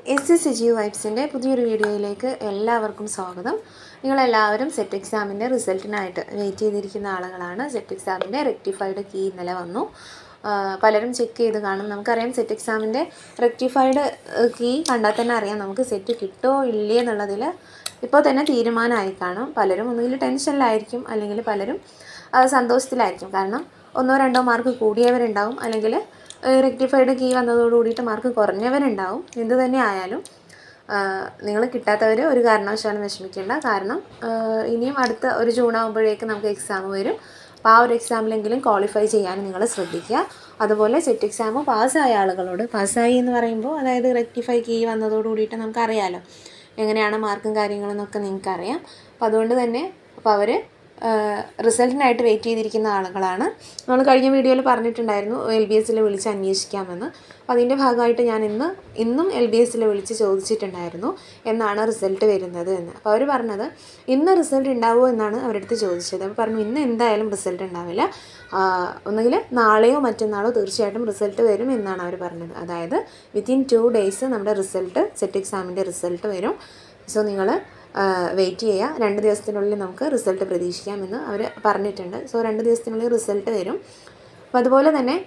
S S G വൈബ്സിൻ്റെ പുതിയൊരു വീഡിയോയിലേക്ക് എല്ലാവർക്കും സ്വാഗതം നിങ്ങളെല്ലാവരും സെറ്റ് എക്സാമിൻ്റെ റിസൾട്ടിനായിട്ട് വെയിറ്റ് ചെയ്തിരിക്കുന്ന ആളുകളാണ് സെറ്റ് എക്സാമിൻ്റെ റെക്ടിഫൈഡ് കീ ഇന്നലെ വന്നു ആ, പലരും ചെക്ക് ചെയ്ത് കാണും നമുക്കറിയാം സെറ്റ് എക്സാമിൻ്റെ റെക്ടിഫൈഡ് കീ കണ്ടാൽ തന്നെ അറിയാം നമുക്ക് സെറ്റ് കിട്ടുമോ ഇല്ലേ എന്നുള്ളതിൽ ഇപ്പോൾ തന്നെ തീരുമാനമായി കാണും പലരും ഒന്നുകിൽ ടെൻഷനിലായിരിക്കും അല്ലെങ്കിൽ പലരും ആ, സന്തോഷത്തിലായിരിക്കും കാരണം ഒന്നോ രണ്ടോ മാർക്ക് കൂടിയവരുണ്ടാവും അല്ലെങ്കിൽ റെക്ടിഫൈഡ് കീ വന്നതോട് കൂടിയിട്ട് മാർക്ക് കുറഞ്ഞവരുണ്ടാവും എന്ത് തന്നെ ആയാലും നിങ്ങൾ കിട്ടാത്തവർ ഒരു കാരണവശാലും വിഷമിക്കേണ്ട കാരണം ആ, ഇനിയും അടുത്ത ഒരു ജൂൺ ആകുമ്പോഴേക്ക് നമുക്ക് എക്സാം വരും അപ്പോൾ ആ ഒരു എക്സാമിലെങ്കിലും ക്വാളിഫൈ ചെയ്യാൻ നിങ്ങൾ ശ്രദ്ധിക്കുക അതുപോലെ സെറ്റ് എക്സാം പാസ്സായ ആളുകളോട് പാസ്സായി എന്ന് പറയുമ്പോൾ അതായത് റെക്ടിഫൈ കീ വന്നതോട് കൂടിയിട്ട് നമുക്കറിയാലോ എങ്ങനെയാണ് മാർക്കും കാര്യങ്ങളും എന്നൊക്കെ നിങ്ങൾക്കറിയാം അപ്പോൾ അതുകൊണ്ട് തന്നെ അപ്പോൾ അവർ റിസൾട്ടിനായിട്ട് വെയിറ്റ് ചെയ്തിരിക്കുന്ന ആളുകളാണ് നമ്മൾ കഴിഞ്ഞ വീഡിയോയിൽ പറഞ്ഞിട്ടുണ്ടായിരുന്നു എൽ ബി എസിൽ വിളിച്ച് അന്വേഷിക്കാമെന്ന് അപ്പോൾ അതിൻ്റെ ഭാഗമായിട്ട് ഞാൻ ഇന്ന് ഇന്നും എൽ ബി എസിൽ വിളിച്ച് ചോദിച്ചിട്ടുണ്ടായിരുന്നു എന്നാണ് റിസൾട്ട് വരുന്നത് എന്ന് അപ്പോൾ അവർ പറഞ്ഞത് ഇന്ന് റിസൾട്ട് ഉണ്ടാവുമോ എന്നാണ് അവരുടെ അടുത്ത് ചോദിച്ചത് അപ്പോൾ പറഞ്ഞു ഇന്ന് എന്തായാലും റിസൾട്ട് ഉണ്ടാവില്ല ഒന്നുകിൽ നാളെയോ മറ്റന്നാളോ തീർച്ചയായിട്ടും റിസൾട്ട് വരും എന്നാണ് അവർ പറഞ്ഞത് അതായത് വിത്തിൻ ടു ഡേയ്സ് നമ്മുടെ റിസൾട്ട് സെറ്റ് എക്സാമിൻ്റെ റിസൾട്ട് വരും സോ നിങ്ങൾ വെയിറ്റ് ചെയ്യുക രണ്ട് ദിവസത്തിനുള്ളിൽ നമുക്ക് റിസൾട്ട് പ്രതീക്ഷിക്കാമെന്ന് അവർ പറഞ്ഞിട്ടുണ്ട് സോ രണ്ട് ദിവസത്തിനുള്ളിൽ റിസൾട്ട് വരും അപ്പോൾ അതുപോലെ തന്നെ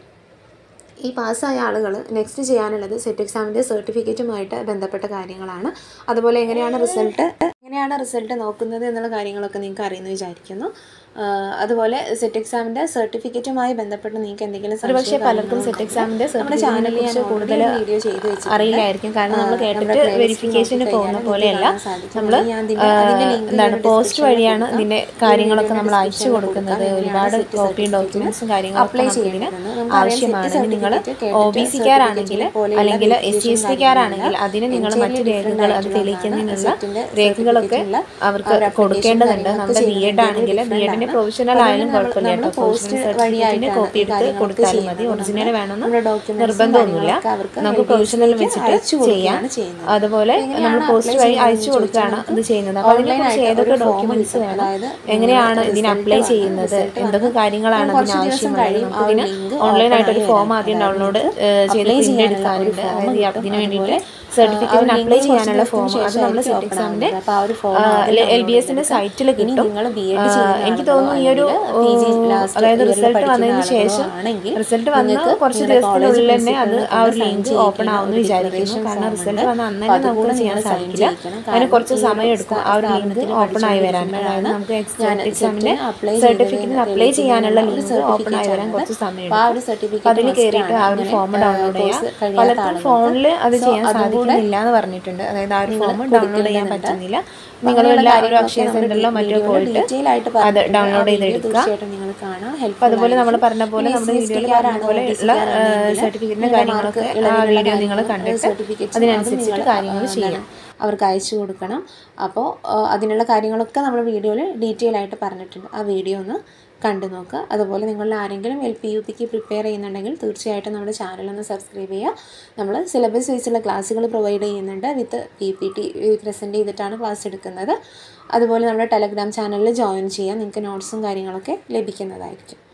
ഈ പാസ്സായ ആളുകൾ നെക്സ്റ്റ് ചെയ്യാനുള്ളത് സെറ്റ് എക്സാമിൻ്റെ സർട്ടിഫിക്കറ്റുമായിട്ട് ബന്ധപ്പെട്ട കാര്യങ്ങളാണ് അതുപോലെ എങ്ങനെയാണ് റിസൾട്ട് എങ്ങനെയാണ് റിസൾട്ട് നോക്കുന്നത് എന്നുള്ള കാര്യങ്ങളൊക്കെ നിങ്ങൾക്ക് അറിയുമെന്ന് വിചാരിക്കുന്നു ആ, അതുപോലെ സെറ്റ് എക്സാമിൻ്റെ സർട്ടിഫിക്കറ്റുമായി ബന്ധപ്പെട്ട് നിങ്ങൾക്ക് എന്തെങ്കിലും ഒരുപക്ഷെ പലർക്കും സെറ്റ് എക്സാമിന്റെ നമ്മുടെ ചാനലിൽ ഞാൻ കൂടുതൽ വീഡിയോ ചെയ്ത് വെച്ചിട്ടുണ്ട് അറിയില്ലായിരിക്കും കാരണം നമ്മൾ ആ, നമ്മുടെ കേട്ടിട്ട് playlist വെരിഫിക്കേഷന് നോക്കി പോകുന്ന കഴിഞ്ഞാൽ പോലെയല്ല നിങ്ങൾക്ക് കാണാൻ സാധിക്കും. നമ്മൾ ഞാൻ അതിന്റെ- അതിന്റെ link എന്താണ് ഞാൻ പോസ്റ്റ് description ൽ വഴിയാണ് കൊടുക്കാം. ഇതിന്റെ ഈ കാര്യങ്ങളൊക്കെ video നമ്മൾ അയച്ചു description ൽ കൊടുക്കുന്നത് കൊടുക്കാം. ഒരുപാട് എങ്ങനെയാണ് set കോപ്പിയും certificate ഡോക്യുമെന്റ്സും കാര്യങ്ങളൊക്കെ apply നമുക്ക് ഇതിന് ചെയ്യുന്നത്. നമുക്കറിയാം ആവശ്യമാണ് set നിങ്ങൾ certificate ഒ കേട്ടിട്ട് ബി സിക്കാരാണെങ്കിൽ certificate പോലെയുള്ള അല്ലെങ്കിൽ എസ് സി എസ് verification ടിക്കാരാണെങ്കിൽ അതിന് നിങ്ങൾ entirely മറ്റു different രേഖകൾ അത് ആയിട്ടുള്ളതാണ്. തെളിയിക്കുന്നതിനുള്ള സെറ്റിന്റെ രേഖകളൊക്കെ certificate ഉള്ള അവർക്ക് ആ ഒരു application കൊടുക്കേണ്ടതുണ്ട് കാര്യങ്ങളൊക്കെ നമ്മുടെ ബി എഡ് ചെയ്യുന്നത് ആണെങ്കിൽ ബി different എഡിന്റെ ആണ്. പ്രൊഫഷണൽ അപ്പോൾ ആയാലും നമ്മൾ- കുഴപ്പമില്ല നമ്മൾ കേട്ടോ post പ്രൊഫഷണൽ സർട്ടിഫിക്കറ്റിന്റെ വഴിയായിട്ടാണ് കോപ്പി ഈ എടുത്ത് കാര്യങ്ങളൊക്കെ കൊടുത്താലും മതി ചെയ്യുന്നത്. ഒറിജിനൽ വേണമെന്ന് നമ്മുടെ documents ഉം നിർബന്ധമൊന്നുമില്ല കാര്യങ്ങളൊക്കെ അവർക്ക് നമുക്ക് LBS പ്രൊഫഷണൽ ലേക്ക് വെച്ചിട്ട് അയച്ചു ചെയ്യാം കൊടുക്കുകയാണ് ചെയ്യുന്നത്. അതുപോലെ എങ്ങനെയാണ് നമ്മൾ പോസ്റ്റ് apply വഴി ചെയ്യുന്നത് അയച്ചു കൊടുക്കുകയാണ് ചോദിച്ചാൽ ഇത് ചെയ്യുന്നത് അപ്പോൾ online അതിനെക്കുറിച്ച് ആയിട്ട് ഏതൊക്കെ ഒരു form ഡോക്യുമെന്റ്സ് കിട്ടും. വേണം അതായത് എങ്ങനെയാണ് result ഇതിന് അപ്ലൈ വന്ന് ചെയ്യുന്നത് result എന്തൊക്കെ വന്ന് കാര്യങ്ങളാണ് കുറച്ച് അതിന് ദിവസം ആവശ്യമുള്ളത് കഴിയും. നമുക്ക് ആ ഒരു ഇതിന് link ഓൺലൈനായിട്ട് ഒരു open ഫോം ആയി ആദ്യം വരും. ഡൗൺലോഡ് അതായത് ചെയ്ത് apply പ്രിന്റ് ചെയ്യാനുള്ള എടുക്കാനുണ്ട് ഒരു form അതായത് കിട്ടും. ഇതിന് വേണ്ടിയിട്ട് അതുപോലെ, സർട്ടിഫിക്കറ്റിന് ആ ഒരു അപ്ലൈ link ചെയ്യാനുള്ള കുറച്ച് ഫോം ദിവസത്തിന് അത് നമ്മൾ ശേഷമായിരിക്കും സെറ്റ് എക്സാമിന്റെ open ആവുന്നത്. അപ്പോൾ ആ ഒരു form ആദ്യം എൽ ബി download എസിന്റെ ചെയ്തെടുക്കുക. സൈറ്റിൽ ഇനി കിട്ടും നിങ്ങൾ ബി എഡ് ആ, ചെയ്യുന്ന എനിക്ക് ആളുകളോ തോന്നുന്നു ഈ ഒരു അല്ലെങ്കിൽ പി ജി last അതായത് year ൽ റിസൾട്ട് പഠിക്കുന്ന വന്നതിന് ആളുകളോ ശേഷം ആണെങ്കിൽ റിസൾട്ട് വന്ന് നിങ്ങൾക്ക് കുറച്ച് നിങ്ങളുടെ ദിവസത്തിനുള്ളിൽ college തന്നെ അത് principal ആ ഒരു sign ലിങ്ക് ചെയ്യിക്കുന്ന ഓപ്പൺ ആവുമെന്ന് ഒരു വിചാരിക്കുന്നു declaration കാരണം form റിസൾട്ട് ഉണ്ട്. വന്ന അന്ന് അപ്പോൾ തന്നെ നമുക്ക് അതുകൂടെ ചെയ്യാൻ നിങ്ങൾ sign സാധിക്കില്ല ചെയ്യിക്കണം. അതിന് കാരണം കുറച്ച് ഈ ഒരു സമയം എടുക്കും ആ ഒരു ലിങ്ക് സ്ഥാപനത്തിൽ ഓപ്പൺ ആയി വരാൻ പഠിച്ചുകൊണ്ടിരിക്കുമ്പോഴാണ് അതായത് നമുക്ക് ഞാൻ എക്സാമിന്റെ set apply സർട്ടിഫിക്കറ്റിന് ചെയ്തത് അപ്ലൈ ചെയ്യാനുള്ള ഒരു ലിങ്ക് certificate ഓപ്പൺ ആയി വരാൻ ആണ്. കുറച്ച് സമയം അപ്പോൾ ആ ഒരു എടുക്കും certificate അപ്പോൾ അതിൽ must കയറിയിട്ട് ആ ഒരു ആണ്. ഫോം അങ്ങനെ, ഡൗൺലോഡ് course ചെയ്യാം കഴിയാത്ത പലർക്കും ആളുകൾക്ക്. ഫോണിൽ അത് So ചെയ്യാൻ അതുകൂടെ സാധിക്കുന്നില്ല എന്ന് പറഞ്ഞിട്ടുണ്ട് അതായത് ആ ഒരു നിങ്ങൾ ഫോം ഡൗൺലോഡ് ചെയ്യാൻ കൊടുക്കേണ്ടതുണ്ട്. പറ്റുന്നില്ല അപ്പോൾ നിങ്ങൾ അങ്ങനെയുള്ള വല്ല ഒരു കാര്യങ്ങളൊക്കെ അക്ഷയ നമ്മുടെ സെന്ററിലോ മറ്റോ വീഡിയോയിൽ പോയിട്ട് detail ആയിട്ട് അത് പറഞ്ഞിട്ടുണ്ട്. ഡൗൺലോഡ് ആ ചെയ്ത് video എടുക്കുക തീർച്ചയായിട്ടും നിങ്ങൾ കാണാം അപ്പോൾ അതുപോലെ നമ്മൾ പറഞ്ഞ പോലെ നമ്മുടെ വീഡിയോയിൽ പറഞ്ഞ പോലെ ഉള്ള സർട്ടിഫിക്കറ്റിന്റെ കാര്യങ്ങളൊക്കെ ആ വീഡിയോ നിങ്ങൾ കണ്ടിട്ട് അതിനനുസരിച്ചിട്ട് കാര്യങ്ങൾ ചെയ്യാം അവർക്ക് അയച്ചു കൊടുക്കണം അപ്പോൾ അതിനുള്ള കാര്യങ്ങളൊക്കെ നമ്മൾ വീഡിയോയിൽ ഡീറ്റെയിൽ ആയിട്ട് പറഞ്ഞിട്ടുണ്ട് ആ വീഡിയോ ഒന്ന് കണ്ടു നോക്കുക അതുപോലെ നിങ്ങളിൽ ആരെങ്കിലും എൽ പി യു പിക്ക് പ്രിപ്പയർ ചെയ്യുന്നുണ്ടെങ്കിൽ തീർച്ചയായിട്ടും നമ്മുടെ ചാനൽ ഒന്ന് സബ്സ്ക്രൈബ് ചെയ്യുക നമ്മൾ സിലബസ് വൈസുള്ള ക്ലാസ്സുകൾ പ്രൊവൈഡ് ചെയ്യുന്നുണ്ട് with P P T present ചെയ്തിട്ടാണ് ക്ലാസ് എടുക്കുന്നത് അതുപോലെ നമ്മുടെ ടെലഗ്രാം ചാനലിൽ ജോയിൻ ചെയ്യാം നിങ്ങൾക്ക് നോട്ട്സും കാര്യങ്ങളൊക്കെ ലഭിക്കുന്നതായിരിക്കും